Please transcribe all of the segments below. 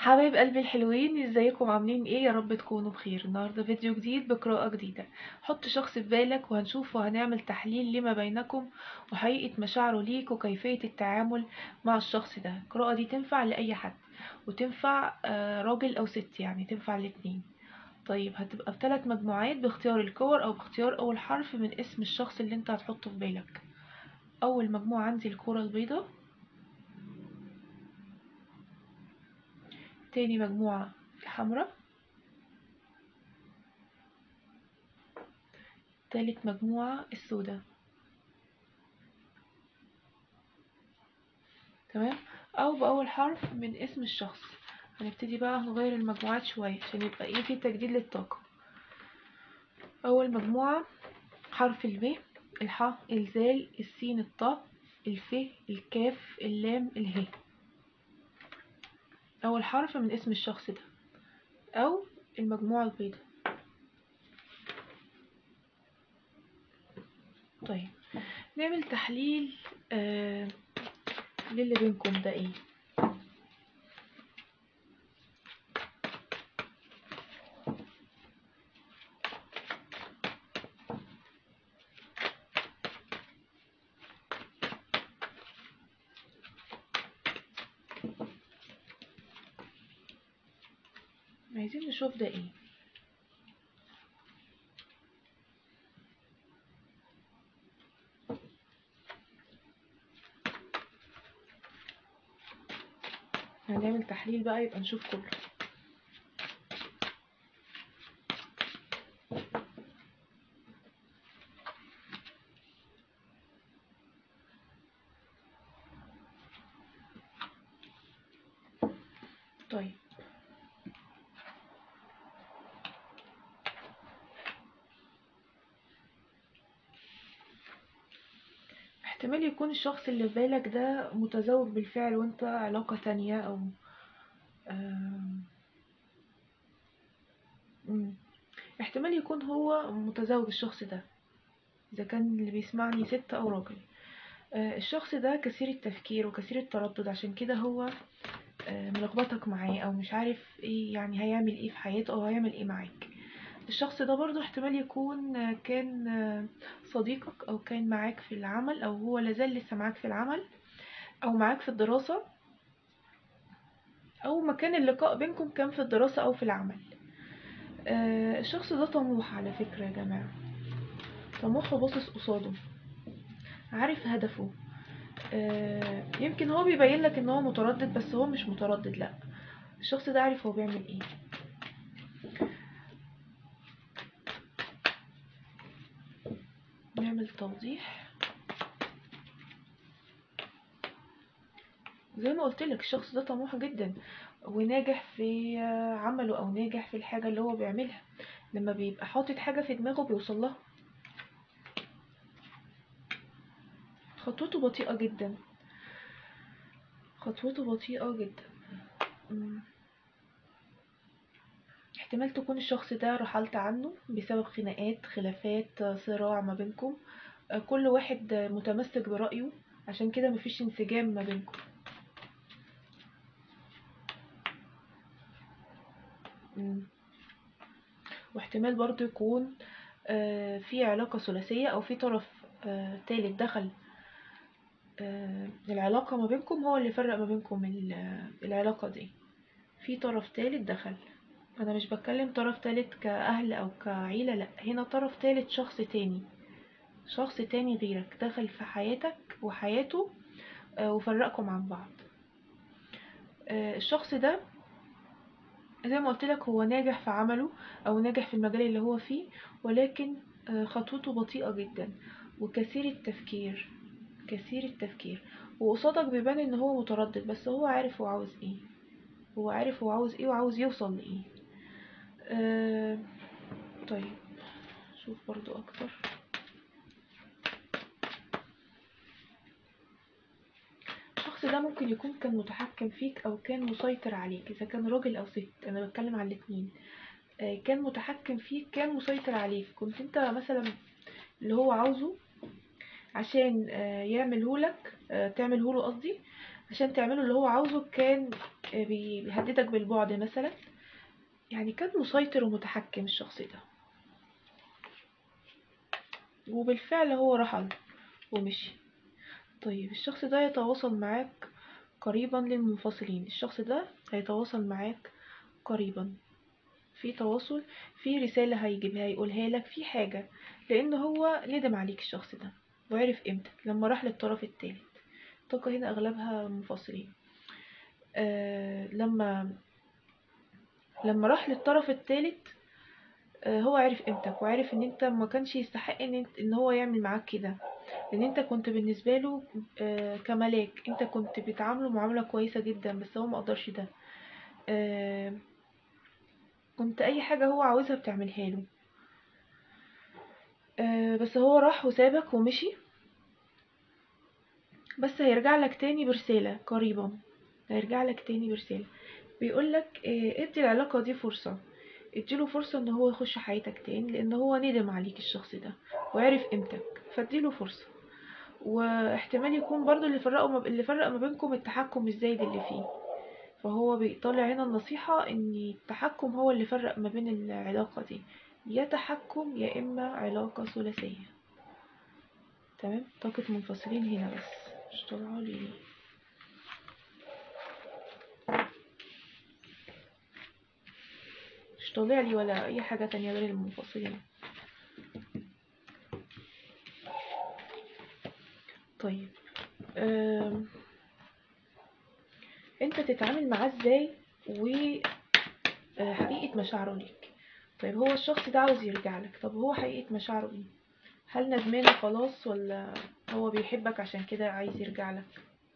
حبايب قلبي الحلوين ازيكم عاملين ايه يا رب تكونوا بخير النهارده فيديو جديد بقراءة جديدة حط شخص في بالك وهنشوف وهنعمل تحليل لما بينكم وحقيقة مشاعره ليك وكيفية التعامل مع الشخص ده القراءة دي تنفع لأي حد وتنفع آه، راجل أو ست يعني تنفع الاتنين طيب هتبقى بثلاث مجموعات باختيار الكور أو باختيار أول حرف من اسم الشخص اللي انت هتحطه في بالك أول مجموعة عندي الكرة البيضاء تاني مجموعة الحمراء تالت مجموعة السوداء تمام او باول حرف من اسم الشخص هنبتدي بقى نغير المجموعات شوية عشان يبقى ايه في تجديد للطاقة اول مجموعة حرف الب الحاء الزال السين الطاء الف الكاف اللام اله أول حرف من اسم الشخص ده أو المجموعة البيضاء طيب نعمل تحليل آه للي بينكم ده ايه عايزين نشوف ده ايه هنعمل تحليل بقى يبقى نشوف كله طيب احتمال يكون الشخص اللي في بالك ده متزوج بالفعل وانت علاقة تانية او آم، مم. احتمال يكون هو متزوج الشخص ده اذا كان اللي بيسمعني ست او راجل آه، الشخص ده كثير التفكير وكثير التردد عشان كده هو آه، ملخبطك معاه او مش عارف ايه يعني هيعمل ايه في حياته او هيعمل ايه معاك الشخص ده برضو احتمال يكون آه، كان آه، صديقك او كان معاك في العمل او هو لازال لسه معاك في العمل او معاك في الدراسة او مكان اللقاء بينكم كان في الدراسة او في العمل آه، الشخص ده طموح على فكرة يا جماعة طموح وباصص قصاده عارف هدفه آه، يمكن هو بيبين لك ان هو متردد بس هو مش متردد لا الشخص ده عارف هو بيعمل ايه نعمل توضيح زي ما قلت لك الشخص ده طموح جدا وناجح في آه، عمله او ناجح في الحاجة اللي هو بيعملها لما بيبقى حاطط حاجة في دماغه بيوصل لها خطوته بطيئة جدا خطوته بطيئة جدا مم. احتمال تكون الشخص ده رحلت عنه بسبب خناقات خلافات آه، صراع ما بينكم آه، كل واحد آه، متمسك برأيه عشان كده مفيش انسجام ما بينكم مم. واحتمال برضو يكون آه، في علاقة ثلاثية أو في طرف آه، تالت دخل آه، العلاقة ما بينكم هو اللي فرق ما بينكم ال- العلاقة دي في طرف تالت دخل أنا مش بتكلم طرف تالت كأهل أو كعيلة لأ هنا طرف تالت شخص تاني شخص تاني غيرك دخل في حياتك وحياته آه، وفرقكم عن بعض آه، الشخص ده زي ما قلت لك هو ناجح في عمله او ناجح في المجال اللي هو فيه ولكن آه، خطوته بطيئة جدا وكثير التفكير كثير التفكير وقصادك بيبان ان هو متردد بس هو عارف هو عاوز ايه هو عارف هو عاوز ايه وعاوز يوصل لايه آه طيب شوف برضو اكتر الشخص ده ممكن يكون كان متحكم فيك او كان مسيطر عليك اذا كان راجل او ست انا بتكلم على الاتنين آه، كان متحكم فيك كان مسيطر عليك كنت انت مثلا اللي هو عاوزه عشان آه، يعمله لك آه، تعمله له قصدي عشان تعمله اللي هو عاوزه كان آه، بي- بيهددك بالبعد مثلا يعني كان مسيطر ومتحكم الشخص ده وبالفعل هو رحل ومشي طيب الشخص ده يتواصل معاك قريبا للمنفصلين الشخص ده هيتواصل معاك قريبا في تواصل في رسالة هيجيبها يقولها لك في حاجة لأن هو ندم عليك الشخص ده وعرف امتى لما راح للطرف التالت الطاقة هنا أغلبها منفصلين آه لما لما راح للطرف التالت آه هو عرف قيمتك وعرف ان انت ما كانش يستحق ان, انت ان هو يعمل معاك كده لان انت كنت بالنسبة له آه كملاك انت كنت بتعامله معاملة كويسة جدا بس هو ما قدرش ده آه كنت اي حاجة هو عاوزها بتعملها له آه بس هو راح وسابك ومشي بس هيرجع لك تاني برسالة قريبا هيرجع لك تاني برسالة بيقول لك ادي العلاقة دي فرصة اديله فرصة ان هو يخش حياتك تاني لان هو ندم عليك الشخص ده وعرف قيمتك فاديله فرصة واحتمال يكون برضو اللي فرقوا ما- اللي فرق ما بينكم التحكم الزايد اللي فيه فهو بيطلع هنا النصيحة ان التحكم هو اللي فرق ما بين العلاقة دي يا تحكم يا اما علاقة ثلاثية تمام طاقة منفصلين هنا بس مش طالعة لي ليه. مش طالع لي ولا اي حاجة تانية غير المنفصلين طيب أم. انت تتعامل معاه ازاي وحقيقة مشاعره ليك طيب هو الشخص ده عاوز يرجع لك طب هو حقيقة مشاعره ايه هل ندمان خلاص ولا هو بيحبك عشان كده عايز يرجع لك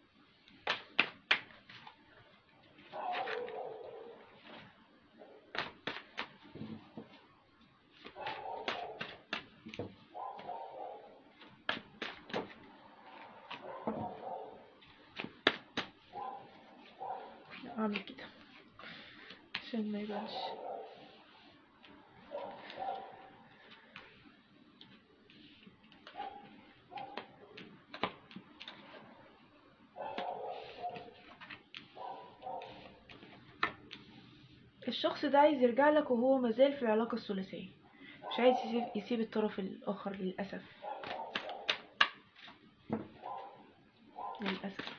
اعمل كده عشان ما يبانش الشخص ده عايز يرجع لك وهو مازال في العلاقة الثلاثية مش عايز يسيب, يسيب الطرف الآخر للأسف للأسف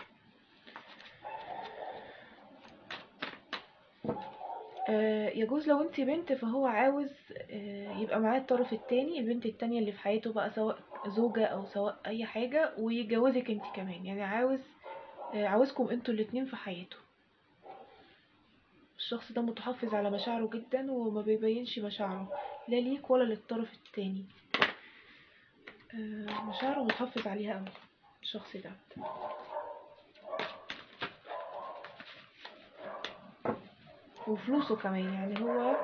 آه، يجوز لو انت بنت فهو عاوز آه، يبقى معاه الطرف التاني البنت التانية اللي في حياته بقى سواء زوجة او سواء اي حاجة ويتجوزك انت كمان يعني عاوز آه، عاوزكم انتوا الاتنين في حياته الشخص ده متحفظ على مشاعره جدا وما بيبينش مشاعره لا ليك ولا للطرف التاني آه، مشاعره متحفظ عليها قوي الشخص ده وفلوسه كمان يعني هو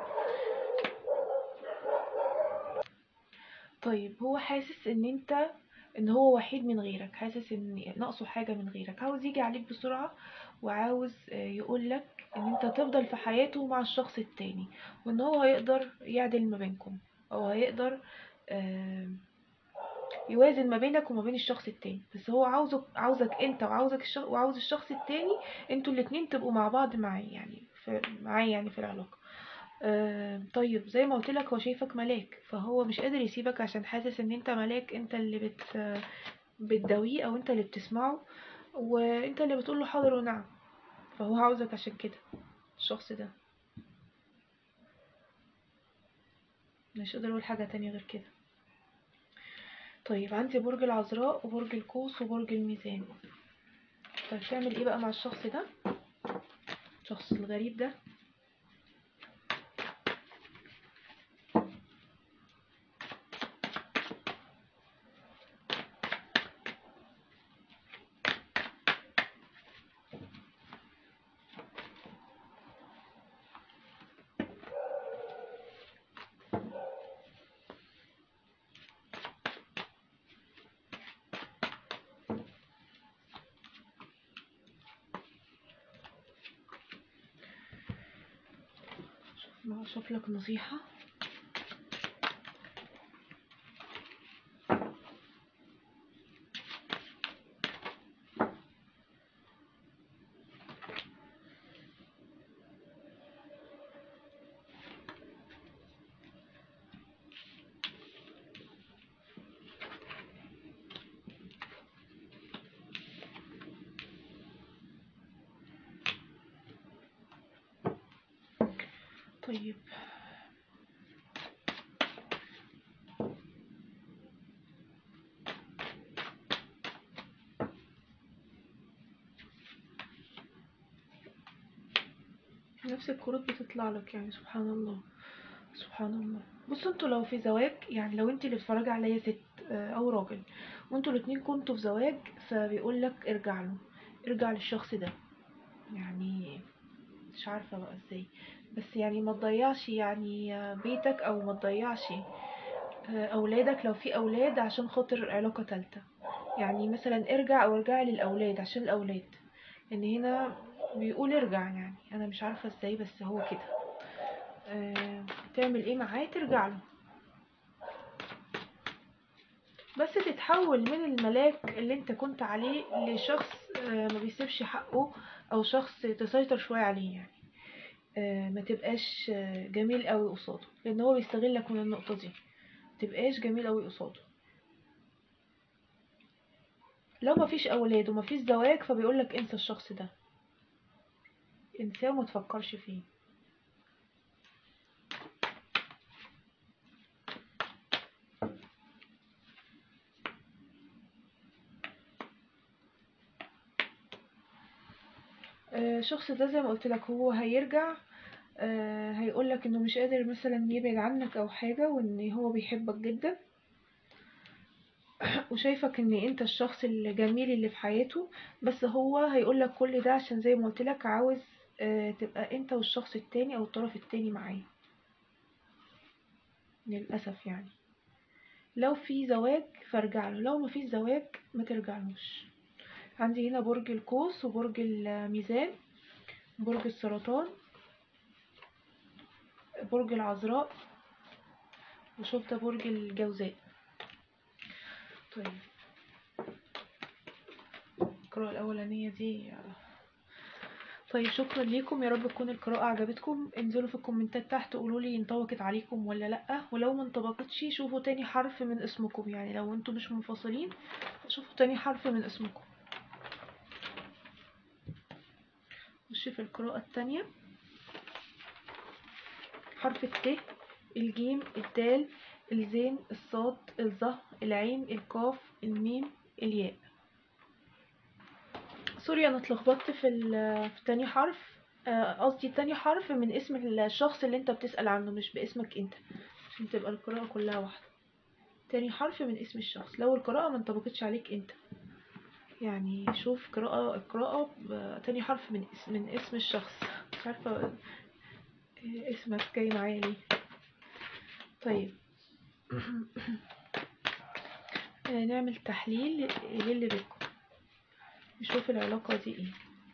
طيب هو حاسس ان انت ان هو وحيد من غيرك حاسس ان ناقصه حاجة من غيرك عاوز يجي عليك بسرعة وعاوز يقول لك ان انت تفضل في حياته مع الشخص التاني وان هو هيقدر يعدل ما بينكم او هيقدر آه، يوازن ما بينك وما بين الشخص التاني بس هو عاوزك عاوزك انت وعاوزك الشخص وعاوز الشخص التاني انتوا الاتنين تبقوا مع بعض معاه يعني في معاه يعني في العلاقة آه، طيب زي ما قلت لك هو شايفك ملاك فهو مش قادر يسيبك عشان حاسس ان انت ملاك انت اللي بت بتداويه او انت اللي بتسمعه وانت اللي بتقول له حاضر ونعم فهو عاوزك عشان كده الشخص ده مش قادر اقول حاجة تانية غير كده طيب عندي برج العذراء وبرج القوس وبرج الميزان طيب تعمل ايه بقى مع الشخص ده الشخص الغريب ده ما اشوف لك نصيحة طيب نفس الكروت بتطلع لك يعني سبحان الله سبحان الله بصوا انتوا لو في زواج يعني لو انت اللي بتتفرجي عليا ست آه، او راجل وانتوا الاتنين كنتوا في زواج فبيقول لك ارجع له ارجع للشخص ده يعني مش عارفه بقى ازاي بس يعني ما تضيعش يعني آه، بيتك او ما تضيعش آه، اولادك لو في اولاد عشان خاطر علاقه تالتة يعني مثلا ارجع او ارجع للاولاد عشان الاولاد لان هنا بيقول ارجع يعني انا مش عارفه ازاي بس هو كده آه، تعمل ايه معاه ترجع له بس تتحول من الملاك اللي انت كنت عليه لشخص آه، ما بيسيبش حقه او شخص تسيطر شوية عليه يعني آه، ما تبقاش آه، جميل قوي قصاده لان هو بيستغلك من النقطة دي ما تبقاش جميل قوي قصاده لو ما فيش اولاد وما فيش زواج فبيقولك انسى الشخص ده انساه وما تفكرش فيه آه، الشخص ده زي ما قلت لك هو هيرجع آه، هيقولك انه مش قادر مثلا يبعد عنك او حاجة وان هو بيحبك جدا وشايفك ان انت الشخص الجميل اللي في حياته بس هو هيقولك كل ده عشان زي ما قلت لك عاوز آه، تبقى انت والشخص التاني او الطرف التاني معاه للأسف يعني لو في زواج فارجع له لو ما فيش زواج ما ترجعلوش عندي هنا برج القوس وبرج الميزان برج السرطان برج العذراء وشوف ده برج الجوزاء طيب القراءة الأولانية دي طيب شكرا ليكم يا رب تكون القراءة عجبتكم انزلوا في الكومنتات تحت قولوا لي انطبقت عليكم ولا لأ ولو ما انطبقتش شوفوا تاني حرف من اسمكم يعني لو انتوا مش منفصلين شوفوا تاني حرف من اسمكم نخش في القراءة التانية حرف الت الجيم الدال الزين الصاد الظه العين القاف الميم الياء سوري انا اتلخبطت في ال- في تاني حرف آه، قصدي تاني حرف من اسم الشخص اللي انت بتسأل عنه مش باسمك انت عشان تبقى القراءة كلها واحدة تاني حرف من اسم الشخص لو القراءة ما انطبقتش عليك انت يعني شوف قراءة القراءة ب- تاني حرف من اسم من اسم الشخص مش عارفة إيه اسمك جاي معايا ليه طيب آه، نعمل تحليل للي بينكم نشوف العلاقة دي ايه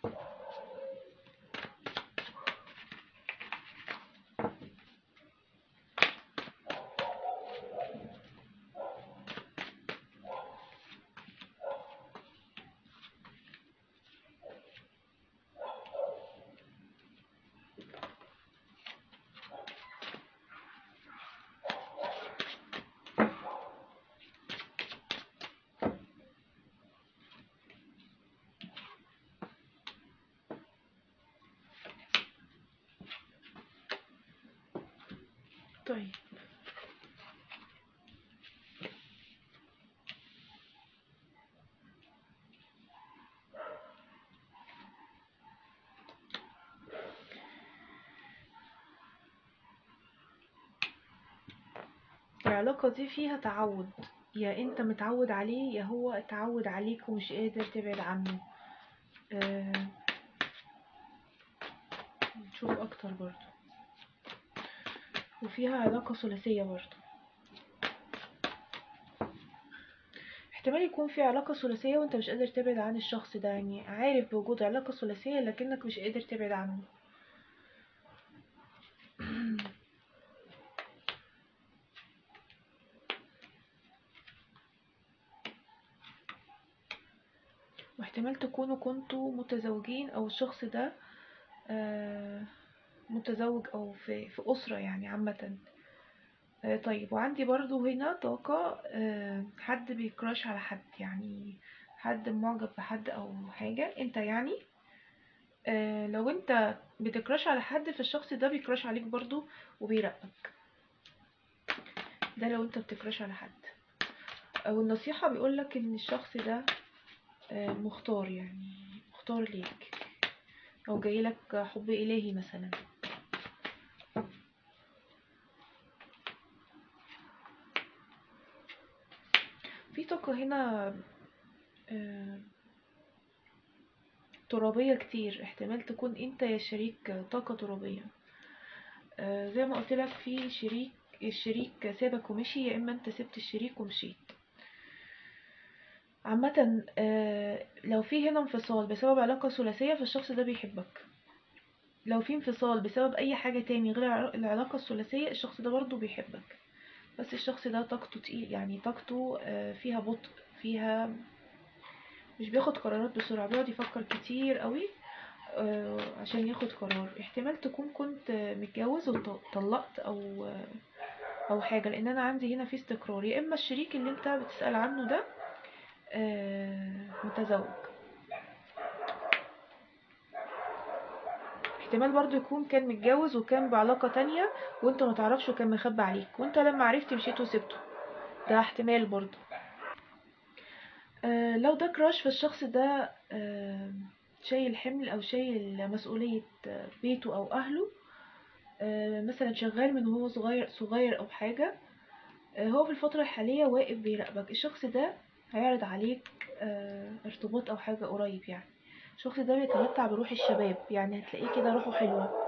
طيب العلاقة دي فيها تعود يا انت متعود عليه يا هو اتعود عليك ومش قادر تبعد عنه آه، نشوف اكتر برضو وفيها علاقة ثلاثية برضو احتمال يكون في علاقة ثلاثية وانت مش قادر تبعد عن الشخص ده يعني عارف بوجود علاقة ثلاثية لكنك مش قادر تبعد عنه واحتمال تكونوا كنتوا متزوجين او الشخص ده آه، متزوج او في في اسرة يعني عامة آه، طيب وعندي برضو هنا طاقة آه، حد بيكراش على حد يعني حد معجب بحد او حاجة انت يعني آه، لو انت بتكراش على حد فالشخص ده بيكراش عليك برضو وبيراقبك ده لو انت بتكراش على حد او النصيحة بيقولك ان الشخص ده آه، مختار يعني مختار ليك او جايلك حب الهي مثلا في طاقة هنا آه، ترابية كتير احتمال تكون انت يا شريك طاقة ترابية آه، زي ما قلت لك في شريك الشريك سابك ومشي يا اما انت سبت الشريك ومشيت عامة آه، لو في هنا انفصال بسبب علاقة ثلاثية فالشخص ده بيحبك لو في انفصال بسبب اي حاجة تاني غير الع- العلاقة الثلاثية الشخص ده برضو بيحبك بس الشخص ده طاقته تقيل يعني طاقته آه، فيها بطء فيها مش بياخد قرارات بسرعة بيقعد يفكر كتير قوي آه، عشان ياخد قرار احتمال تكون كنت آه، متجوز وطلقت او آه، او حاجة لان انا عندي هنا في استقرار يا اما الشريك اللي انت بتسأل عنه ده آه، متزوج احتمال برضو يكون كان متجوز وكان بعلاقة تانية وانت ما تعرفش وكان مخبي عليك وانت لما عرفت مشيت وسبته ده احتمال برضو آه لو ده كراش فالشخص ده آه شايل حمل او شايل مسؤولية آه، بيته او اهله آه مثلا شغال من وهو صغير صغير او حاجة آه هو في الفترة الحالية واقف بيراقبك الشخص ده هيعرض عليك آه ارتباط او حاجة قريب يعني الشخص ده بيتمتع بروح الشباب يعني هتلاقيه كده روحه حلوة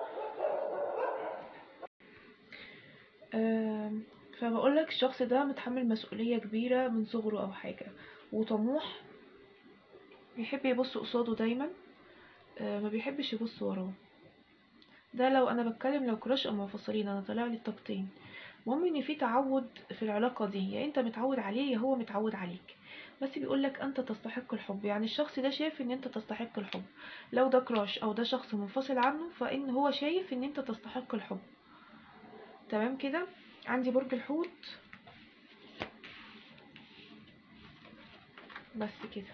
آم، فبقولك الشخص ده متحمل مسؤولية كبيرة من صغره أو حاجة وطموح بيحب يبص قصاده دايما آه، ما بيحبش يبص وراه ده لو انا بتكلم لو كراش او منفصلين انا طالع لي الطاقتين المهم ان في تعود في العلاقه دي يا انت متعود عليه يا هو متعود عليك بس بيقولك انت تستحق الحب يعني الشخص ده شايف ان انت تستحق الحب لو ده كراش او ده شخص منفصل عنه فان هو شايف ان انت تستحق الحب تمام كده عندي برج الحوت بس كده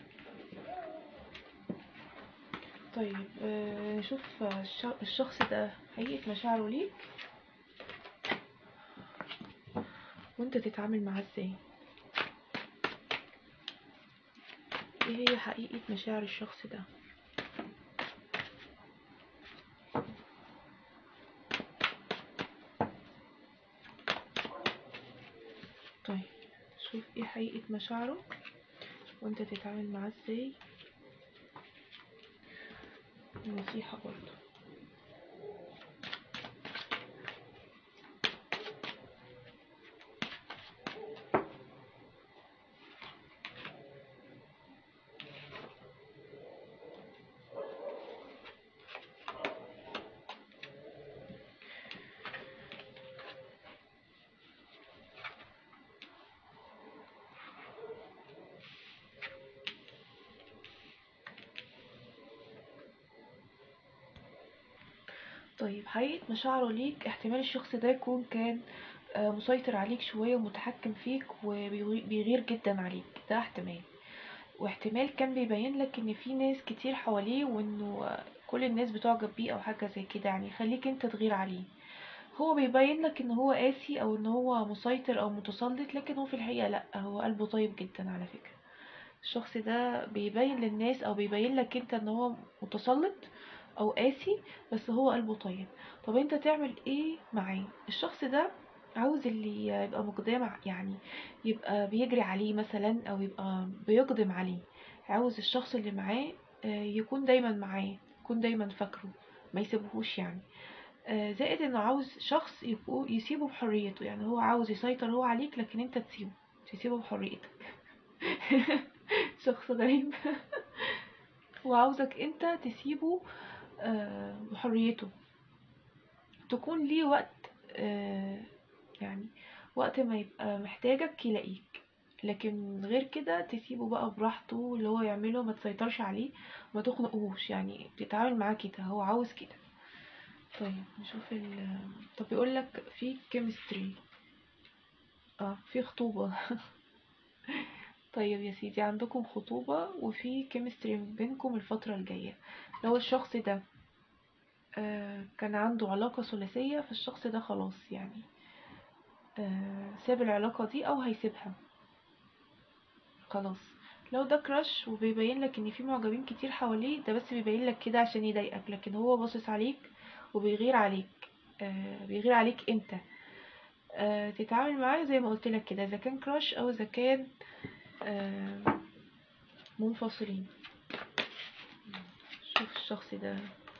طيب آه، نشوف الش- الشخص ده حقيقة مشاعره ليك وانت تتعامل معاه ازاي ايه هي حقيقة مشاعر الشخص ده طيب شوف ايه حقيقة مشاعره وانت تتعامل معاه ازاي نصيحة برضه طيب حقيقة مشاعره ليك احتمال الشخص ده يكون كان آه، مسيطر عليك شوية ومتحكم فيك وبيغير جدا عليك ده احتمال واحتمال كان بيبين لك ان في ناس كتير حواليه وانه آه، كل الناس بتعجب بيه او حاجة زي كده يعني يخليك انت تغير عليه هو بيبين لك ان هو قاسي او ان هو مسيطر او متسلط لكن هو في الحقيقة لا هو قلبه طيب جدا على فكرة الشخص ده بيبين للناس او بيبين لك انت ان هو متسلط او قاسي بس هو قلبه طيب طب انت تعمل ايه معاه الشخص ده عاوز اللي يبقى مقدام ع- يعني يبقى بيجري عليه مثلا او يبقى بيقدم عليه عاوز الشخص اللي معاه آه، يكون دايما معاه يكون دايما فاكره ما يسيبهوش يعني آه، زائد انه عاوز شخص يبقوا يسيبه بحريته يعني هو عاوز يسيطر هو عليك لكن انت تسيبه تسيبه بحريتك شخص غريب وعاوزك انت تسيبه آه، بحريته تكون ليه وقت آه، يعني وقت ما يبقى محتاجك يلاقيك لكن غير كده تسيبه بقى براحته اللي هو يعمله ما تسيطرش عليه ما تخنقهوش يعني تتعامل معاه كده هو عاوز كده طيب نشوف ال طب بيقولك في كيمستري اه في خطوبة طيب يا سيدي عندكم خطوبة وفي كيمستري بينكم الفترة الجاية لو الشخص ده آه، كان عنده علاقة ثلاثية فالشخص ده خلاص يعني آه، ساب العلاقة دي او هيسيبها خلاص لو ده كراش وبيبين لك ان في معجبين كتير حواليه ده بس بيبين لك كده عشان يضايقك لكن هو باصص عليك وبيغير عليك آه بيغير عليك انت آه تتعامل معاه زي ما قلت لك كده اذا كان كراش او اذا كان آه منفصلين شوف الشخص ده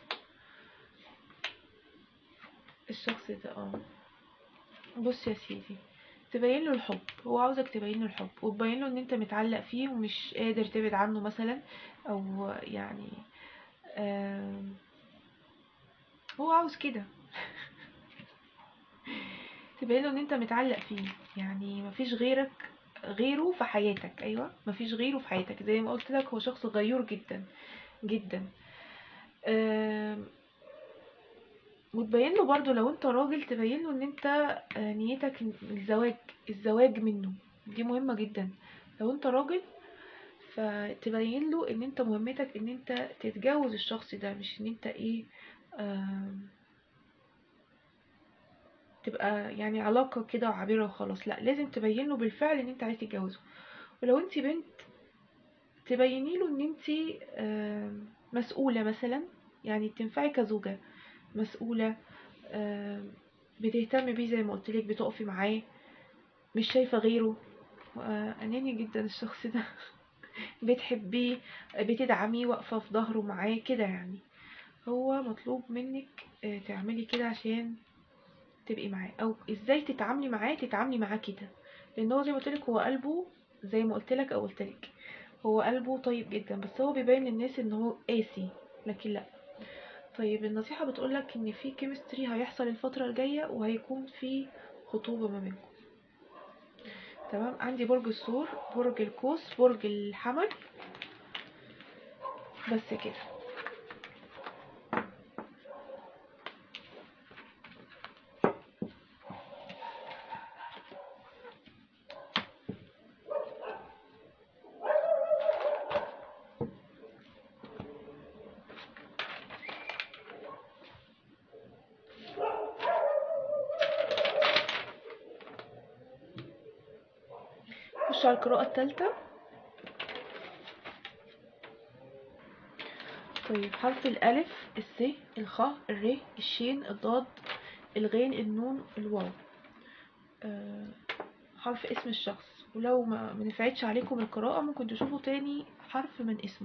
الشخص ده اه بص يا سيدي تبين له الحب هو عاوزك تبين له الحب وتبين له ان انت متعلق فيه ومش قادر تبعد عنه مثلا او يعني آم، هو عاوز كده تبين له ان انت متعلق فيه يعني مفيش غيرك غيره في حياتك ايوه مفيش غيره في حياتك زي ما قلت لك هو شخص غيور جدا جدا آم، وتبين له برضو لو انت راجل تبين له ان انت آه، نيتك الزواج الزواج منه دي مهمة جدا لو انت راجل فتبين له ان انت مهمتك ان انت تتجوز الشخص ده مش ان انت ايه آم، تبقى يعني علاقة كده عابرة وخلاص لا لازم تبين له بالفعل ان انت عايز تتجوزه ولو انت بنت تبيني له ان انت آم، مسؤولة مثلا يعني تنفعي كزوجة مسؤولة آم، بتهتمي بيه زي ما قلت لك بتقفي معاه مش شايفة غيره آه، أناني جدا الشخص ده بتحبيه بتدعميه واقفة في ظهره معاه كده يعني هو مطلوب منك آه، تعملي كده عشان تبقي معاه او ازاي تتعاملي معاه تتعاملي معاه كده لان هو زي ما قلت لك هو قلبه زي ما قلت لك او قلت لك هو قلبه طيب جدا بس هو بيبين للناس ان هو قاسي لكن لا طيب النصيحة بتقولك ان في كيمستري هيحصل الفترة الجاية وهيكون في خطوبة ما بينكم تمام عندي برج الثور برج القوس برج الحمل بس كده نخش على القراءة الثالثة طيب حرف الألف الس الخاء الر الشين الضاد الغين النون الواو آه، حرف اسم الشخص ولو ما منفعتش عليكم القراءة ممكن تشوفوا تاني حرف من اسمه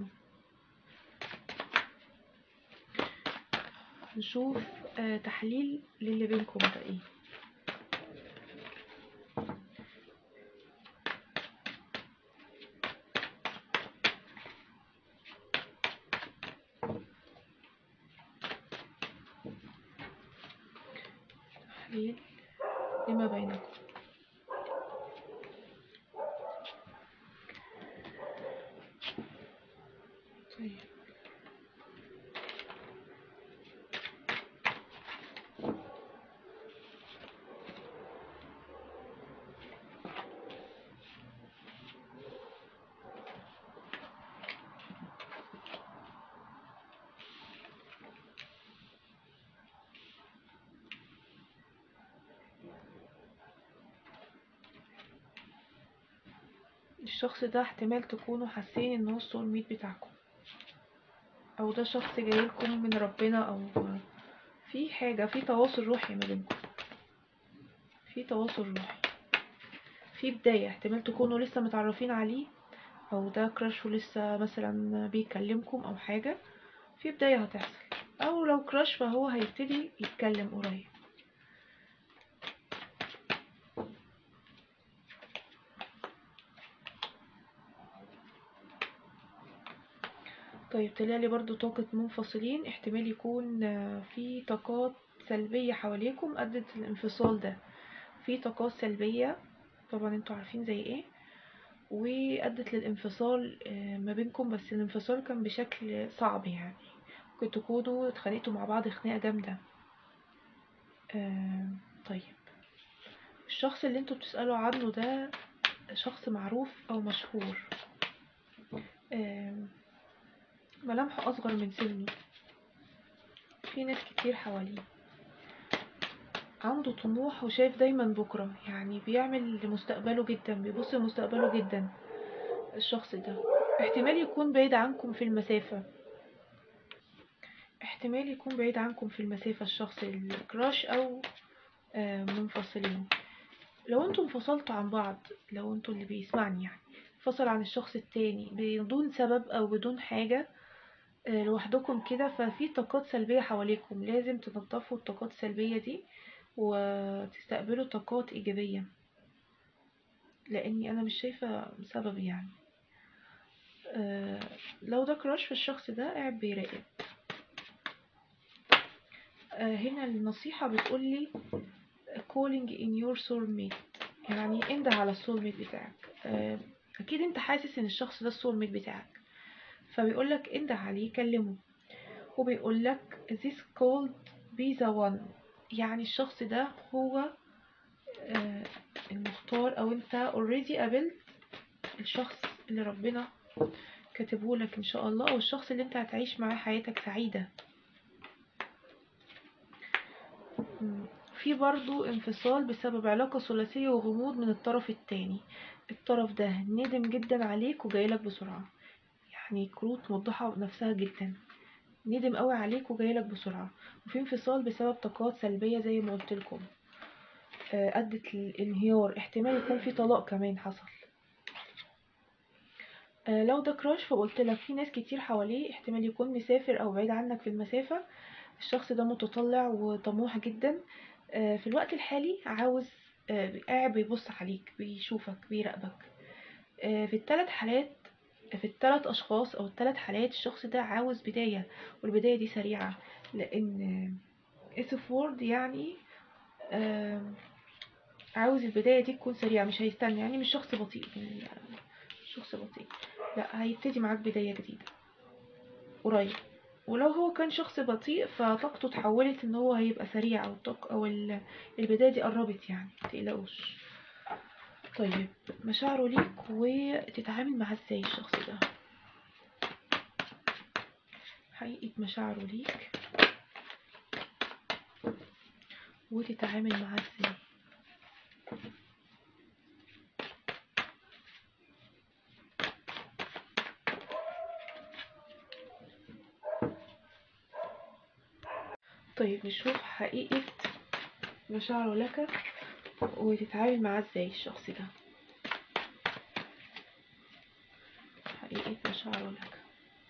نشوف آه، تحليل للي بينكم ده ايه تحليل لما بينكم طيب الشخص ده احتمال تكونوا حاسين ان هو السول ميت بتاعكم او ده شخص جايلكم من ربنا او في حاجة في تواصل روحي ما بينكم في تواصل روحي في بداية احتمال تكونوا لسه متعرفين عليه او ده كراش ولسه مثلا بيكلمكم او حاجة في بداية هتحصل او لو كراش فهو هيبتدي يتكلم قريب طيب طلعلي برضو طاقة منفصلين احتمال يكون آه، في طاقات سلبية حواليكم أدت الانفصال ده في طاقات سلبية طبعا انتوا عارفين زي ايه وأدت للانفصال آه، ما بينكم بس الانفصال كان بشكل صعب يعني ممكن تكونوا اتخانقتوا مع بعض خناقة جامدة آه، طيب الشخص اللي انتوا بتسألوا عنه ده شخص معروف أو مشهور آم، ملامحه أصغر من سنه في ناس كتير حواليه عنده طموح وشايف دايما بكرة يعني بيعمل لمستقبله جدا بيبص لمستقبله جدا الشخص ده احتمال يكون بعيد عنكم في المسافة احتمال يكون بعيد عنكم في المسافة الشخص الكراش او آه، منفصلين لو انتوا انفصلتوا عن بعض لو انتوا اللي بيسمعني يعني انفصل عن الشخص التاني بدون سبب او بدون حاجة آه، لوحدكم كده ففي طاقات سلبية حواليكم لازم تنظفوا الطاقات السلبية دي وتستقبلوا طاقات إيجابية لأني أنا مش شايفة سبب يعني آه، لو ده كراش في الشخص ده قاعد بيراقب آه، هنا النصيحة بتقولي calling in your soulmate يعني انده على السولميت بتاعك آه، اكيد انت حاسس ان الشخص ده السولميت بتاعك فبيقولك انده عليه كلمه وبيقولك this called be the one يعني الشخص ده هو آه، المختار او انت already قابلت الشخص اللي ربنا كاتبه لك ان شاء الله او الشخص اللي انت هتعيش معاه حياتك سعيدة مم. في برضو انفصال بسبب علاقة ثلاثية وغموض من الطرف التاني الطرف ده ندم جدا عليك وجايلك بسرعة يعني كروت موضحة نفسها جدا ندم قوي عليك وجايلك بسرعة وفي انفصال بسبب طاقات سلبية زي ما قلت لكم آه، أدت للانهيار احتمال يكون في طلاق كمان حصل آه، لو ده كراش فقلت لك في ناس كتير حواليه احتمال يكون مسافر او بعيد عنك في المسافة الشخص ده متطلع وطموح جدا آه، في الوقت الحالي عاوز آه، قاعد بيبص عليك بيشوفك بيراقبك آه، في الثلاث حالات في الثلاث اشخاص او الثلاث حالات الشخص ده عاوز بداية والبداية دي سريعة لان اسف وورد يعني آه، عاوز البداية دي تكون سريعة مش هيستنى يعني مش شخص بطيء يعني شخص بطيء لا هيبتدي معاك بداية جديدة قريب ولو هو كان شخص بطيء فطاقته اتحولت ان هو هيبقى سريع او الطاقة او ال- البداية دي قربت يعني متقلقوش طيب مشاعره ليك وتتعامل معاه ازاي الشخص ده حقيقة مشاعره ليك وتتعامل معاه ازاي طيب نشوف حقيقة مشاعره لك وتتعامل معاه ازاي الشخص ده حقيقة مشاعره لك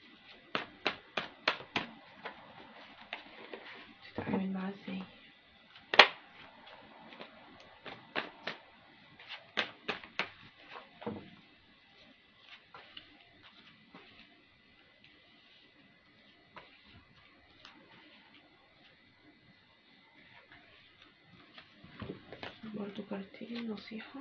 تتعامل معاه ازاي برضو كارتين نصيحة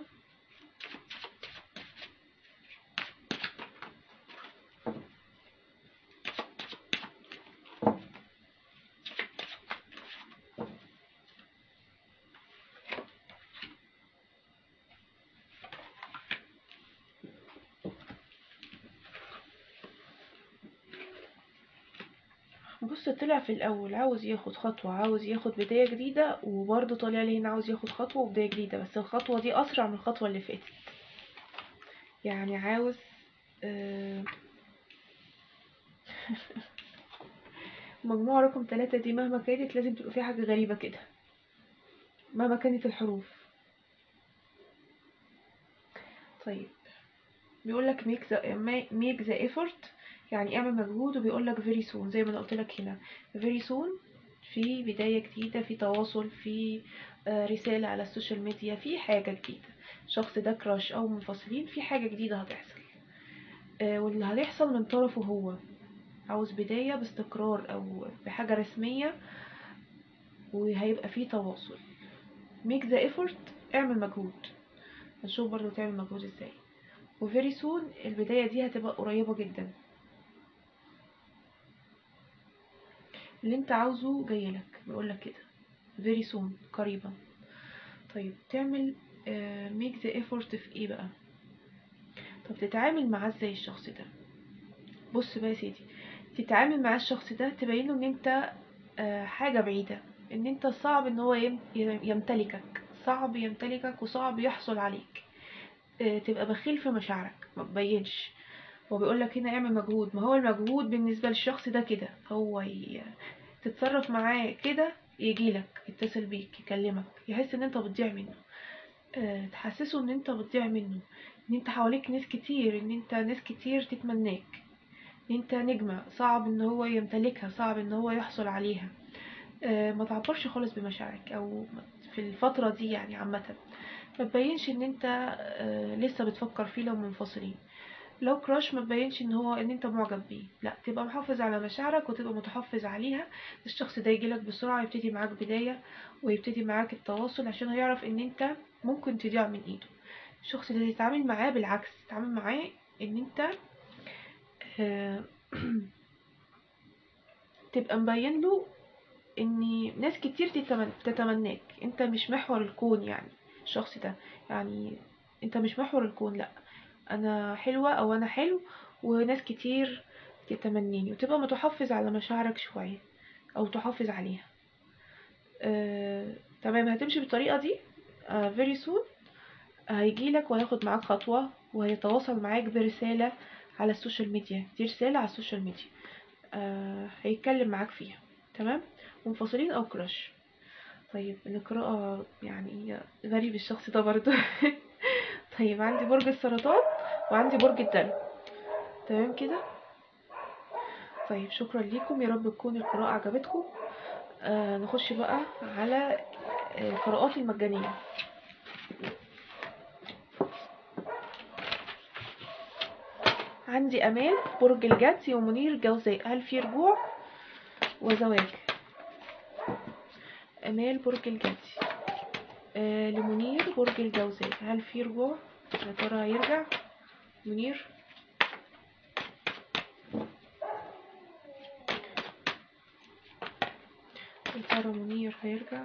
بص طلع في الأول عاوز ياخد خطوة عاوز ياخد بداية جديدة وبرضه طالع لي هنا عاوز ياخد خطوة وبداية جديدة بس الخطوة دي أسرع من الخطوة اللي فاتت يعني عاوز آه، مجموعة رقم ثلاثة دي مهما كانت لازم تبقى فيها حاجة غريبة كده مهما كانت الحروف طيب بيقول لك make the make the effort يعني اعمل مجهود وبيقول لك very soon زي ما انا قلت لك هنا very soon في بداية جديدة في تواصل في آه، رسالة على السوشيال ميديا في حاجة جديدة الشخص ده كراش او منفصلين في حاجة جديدة هتحصل آه، واللي هيحصل من طرفه هو عاوز بداية باستقرار او بحاجة رسمية وهيبقى فيه تواصل make the effort اعمل مجهود هنشوف برضو تعمل مجهود ازاي و very soon البداية دي هتبقى قريبة جدا اللي انت عاوزه جايلك بيقولك كده very soon قريبا طيب تعمل آه، make the effort في ايه بقى طب تتعامل معاه ازاي الشخص ده بص بقى يا سيدي تتعامل مع الشخص ده تبين له ان انت آه، حاجة بعيدة ان انت صعب ان هو يم- يمتلكك صعب يمتلكك وصعب يحصل عليك آه، تبقى بخيل في مشاعرك ما تبينش هو بيقول لك هنا اعمل مجهود ما هو المجهود بالنسبة للشخص ده كده هو ي... تتصرف معاه كده يجيلك يتصل بيك يكلمك يحس ان انت بتضيع منه آه، تحسسه ان انت بتضيع منه ان انت حواليك ناس كتير ان انت ناس كتير تتمناك ان انت نجمة صعب ان هو يمتلكها صعب ان هو يحصل عليها آه، ما تعبرش خالص بمشاعرك او في الفترة دي يعني عامة ما تبينش ان انت آه، لسه بتفكر فيه لو منفصلين لو كراش ما تبينش ان هو ان انت معجب بيه لا تبقى محافظ على مشاعرك وتبقى متحفظ عليها الشخص ده يجيلك بسرعة يبتدي معاك بداية ويبتدي معاك التواصل عشان هيعرف ان انت ممكن تضيع من ايده الشخص ده تتعامل معاه بالعكس تتعامل معاه ان انت آه، تبقى مبين له ان ناس كتير تتمن- تتمناك انت مش محور الكون يعني الشخص ده يعني انت مش محور الكون لا انا حلوة او انا حلو وناس كتير تتمنيني وتبقى متحفظ على مشاعرك شوية او تحافظ عليها آه، تمام هتمشي بالطريقة دي آه، very soon هيجيلك وهياخد معاك خطوة وهيتواصل معاك برسالة على السوشيال ميديا دي رسالة على السوشيال ميديا آه، هيتكلم معاك فيها تمام منفصلين او كراش طيب القراءة يعني غريب الشخص ده برضه طيب عندي برج السرطان وعندي برج الدلو تمام كده طيب شكرا ليكم يا رب تكون القراءة عجبتكم آه نخش بقى على آه، القراءات المجانية عندي أمال برج الجدي ومنير الجوزاء هل في رجوع وزواج أمال برج الجدي آه لمنير برج الجوزاء هل في رجوع يا ترى هيرجع منير يا ترى منير هيرجع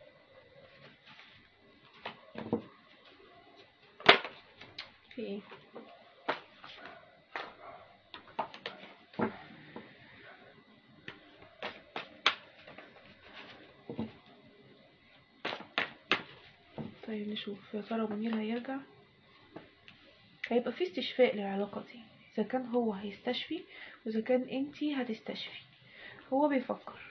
في ايه طيب نشوف يا ترى منير هيرجع هيبقى في استشفاء للعلاقة دي إذا كان هو هيستشفي وإذا كان انتي هتستشفي هو بيفكر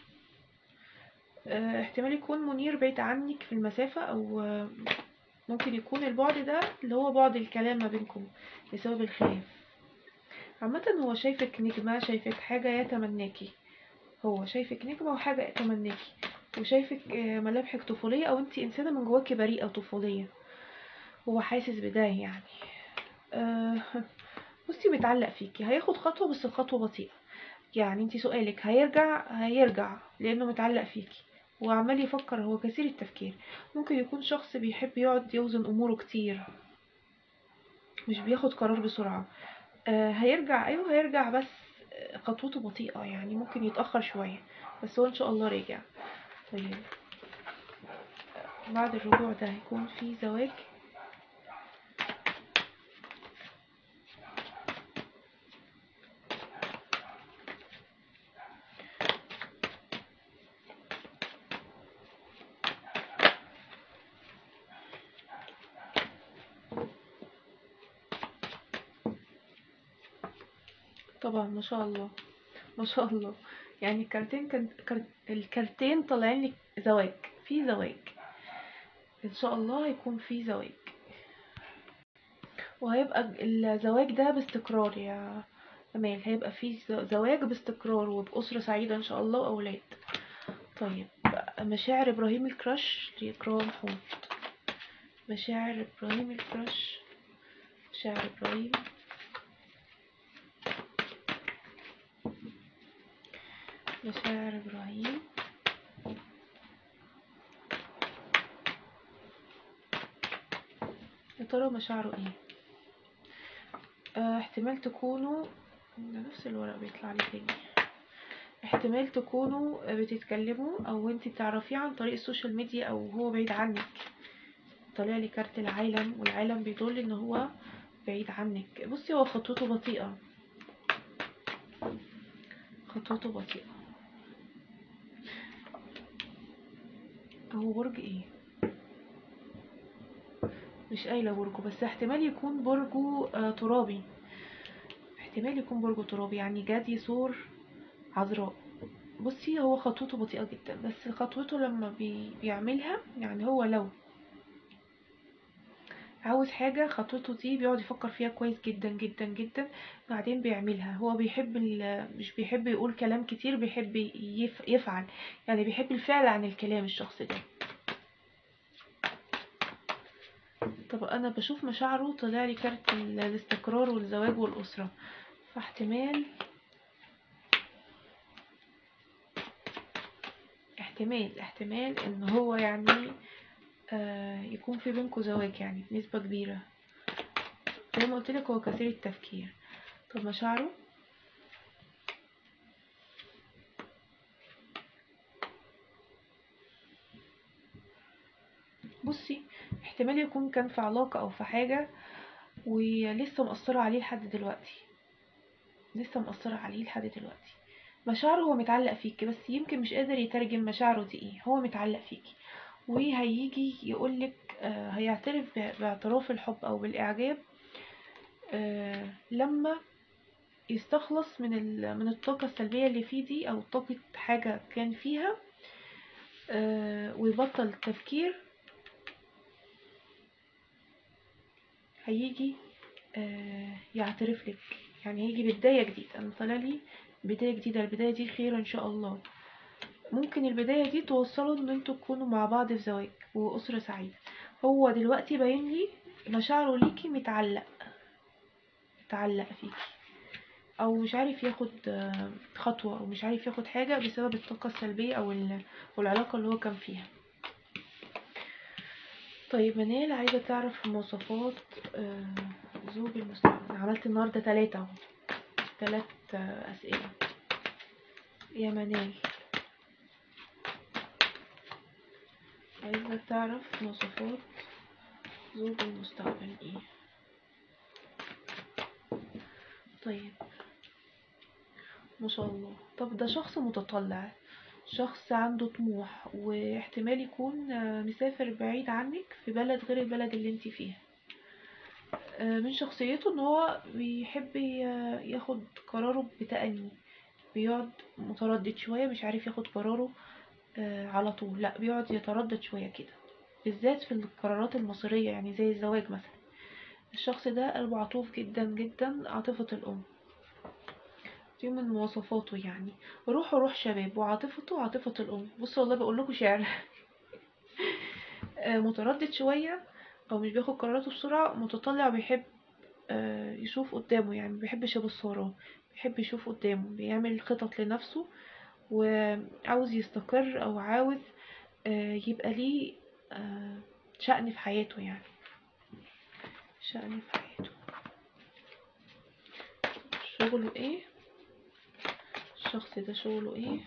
اه احتمال يكون منير بعيد عنك في المسافة أو آه، ممكن يكون البعد ده اللي هو بعد الكلام ما بينكم بسبب الخلاف عامة هو شايفك نجمة شايفك حاجة يتمناكي هو شايفك نجمة وحاجة يتمناكي وشايفك آه، ملامحك طفولية أو انتي إنسانة من جواكي بريئة طفولية هو حاسس بده يعني آه، بصي بيتعلق فيكي هياخد خطوة بس الخطوة بطيئة يعني انتي سؤالك هيرجع هيرجع لأنه متعلق فيكي وعمال يفكر هو كثير التفكير ممكن يكون شخص بيحب يقعد يوزن أموره كتير مش بياخد قرار بسرعة آه هيرجع أيوه هيرجع بس آه، خطوته بطيئة يعني ممكن يتأخر شوية بس هو إن شاء الله راجع طيب آه، بعد الرجوع ده هيكون في زواج طبعا ما شاء الله ما شاء الله يعني الكارتين كان كار- الكارتين طالعين لك زواج في زواج ان شاء الله هيكون في زواج وهيبقى الزواج ده باستقرار يا امال هيبقى في ز- زواج باستقرار وبأسرة سعيدة ان شاء الله واولاد طيب مشاعر ابراهيم الكراش لإكرام حوت مشاعر ابراهيم الكراش مشاعر ابراهيم مشاعر ابراهيم يا ترى مشاعره ايه آه احتمال تكونوا ده نفس الورق بيطلع لي تاني احتمال تكونوا بتتكلموا او انت تعرفيه عن طريق السوشيال ميديا او هو بعيد عنك طالع لي كارت العالم والعالم بيدل ان هو بعيد عنك بصي هو خطوته بطيئة خطوته بطيئة هو برج ايه مش قايله برجه بس احتمال يكون برجه آه ترابي احتمال يكون برجه ترابي يعني جدي ثور عذراء بصي هو خطوته بطيئة جدا بس خطوته لما بي بيعملها يعني هو لو عاوز حاجة خطوته دي بيقعد يفكر فيها كويس جدا جدا جدا بعدين بيعملها هو بيحب ال- مش بيحب يقول كلام كتير بيحب يف يفعل يعني بيحب الفعل عن الكلام الشخص ده طب انا بشوف مشاعره طلع لي كارت ال- الاستقرار والزواج والأسرة فاحتمال احتمال احتمال ان هو يعني آه يكون في بينكم زواج يعني بنسبة كبيرة زي ما قلت لك هو كثير التفكير طب مشاعره بصي احتمال يكون كان في علاقة او في حاجة ولسه مأثرة عليه لحد دلوقتي لسه مأثرة عليه لحد دلوقتي مشاعره هو متعلق فيكي بس يمكن مش قادر يترجم مشاعره دي ايه هو متعلق فيكي وهيجي يقولك آه هيعترف ب- باعتراف الحب او بالاعجاب آه لما يستخلص من ال- من الطاقة السلبية اللي فيه دي او طاقة حاجة كان فيها آه ويبطل التفكير هيجي آه يعترف لك يعني هيجي بداية جديدة انا طالع لي بداية جديدة البداية دي خير ان شاء الله ممكن البداية دي توصلوا ان انتوا تكونوا مع بعض في زواج وأسرة سعيدة هو دلوقتي باين لي مشاعره ليكي متعلق متعلق فيكي او مش عارف ياخد آه، خطوة او مش عارف ياخد حاجة بسبب الطاقة السلبية او ال- والعلاقة اللي هو كان فيها طيب منال عايزة تعرف مواصفات آه، زوج المستقبل عملت النهاردة تلاتة اهو تلات آه، أسئلة يا منال عايزة تعرف مواصفات زوج المستقبل ايه طيب ما شاء الله طب ده شخص متطلع شخص عنده طموح واحتمال يكون آه، مسافر بعيد عنك في بلد غير البلد اللي انت فيها آه، من شخصيته ان هو بيحب ي- ياخد قراره بتأني بيقعد متردد شوية مش عارف ياخد قراره آه، على طول لا بيقعد يتردد شوية كده بالذات في القرارات المصيرية يعني زي الزواج مثلا الشخص ده قلبه عطوف جدا جدا عاطفة الأم دي من مواصفاته يعني روحه روح شباب وعاطفته عاطفة الأم بصوا والله بقول لكم شعر آه، متردد شوية أو مش بياخد قراراته بسرعة متطلع بيحب آه، يشوف قدامه يعني مبيحبش يبص وراه بيحب يشوف قدامه بيعمل خطط لنفسه وعاوز يستقر أو عاوز آه، يبقى ليه آه، شأن في حياته يعني شأن في حياته شغله ايه الشخص ده شغله ايه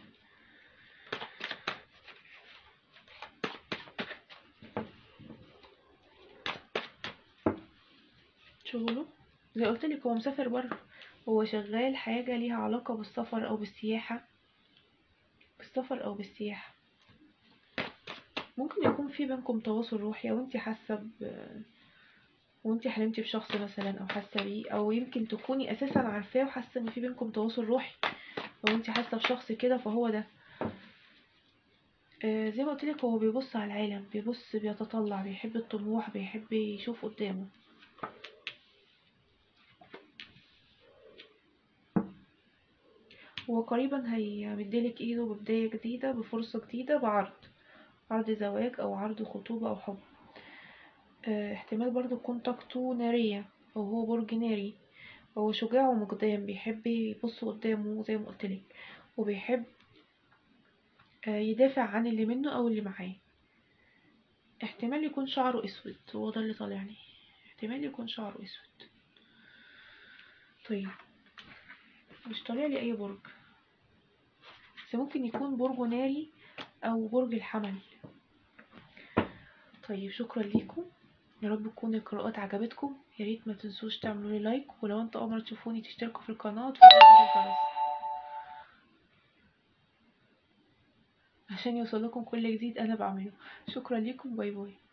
شغله زي قلت لك هو مسافر بره هو شغال حاجة ليها علاقة بالسفر او بالسياحة بالسفر او بالسياحة ممكن يكون في بينكم تواصل روحي او انت حاسة ب وانت حلمتي بشخص مثلا او حاسة بيه او يمكن تكوني اساسا عارفاه وحاسة ان في بينكم تواصل روحي لو انت حاسة بشخص كده فهو ده آه، زي ما قلت لك هو بيبص على العالم بيبص بيتطلع بيحب الطموح بيحب يشوف قدامه هو قريبا هيمدلك ايده ببداية جديدة بفرصة جديدة بعرض عرض زواج او عرض خطوبة او حب آه، احتمال برضو تكون طاقته نارية او هو برج ناري هو شجاع ومقدام بيحب يبص قدامه زي ما قلتلك وبيحب آه، يدافع عن اللي منه او اللي معاه احتمال يكون شعره اسود هو ده اللي طالعني احتمال يكون شعره اسود طيب مش طالع لي اي برج بس ممكن يكون برج ناري او برج الحمل طيب شكرا ليكم يا رب تكون القراءات عجبتكم يا ريت ما تنسوش تعملوا لي لايك ولو انتوا اول مره تشوفوني تشتركوا في القناه وتفعلوا زر الجرس عشان يوصل لكم كل جديد انا بعمله شكرا ليكم باي باي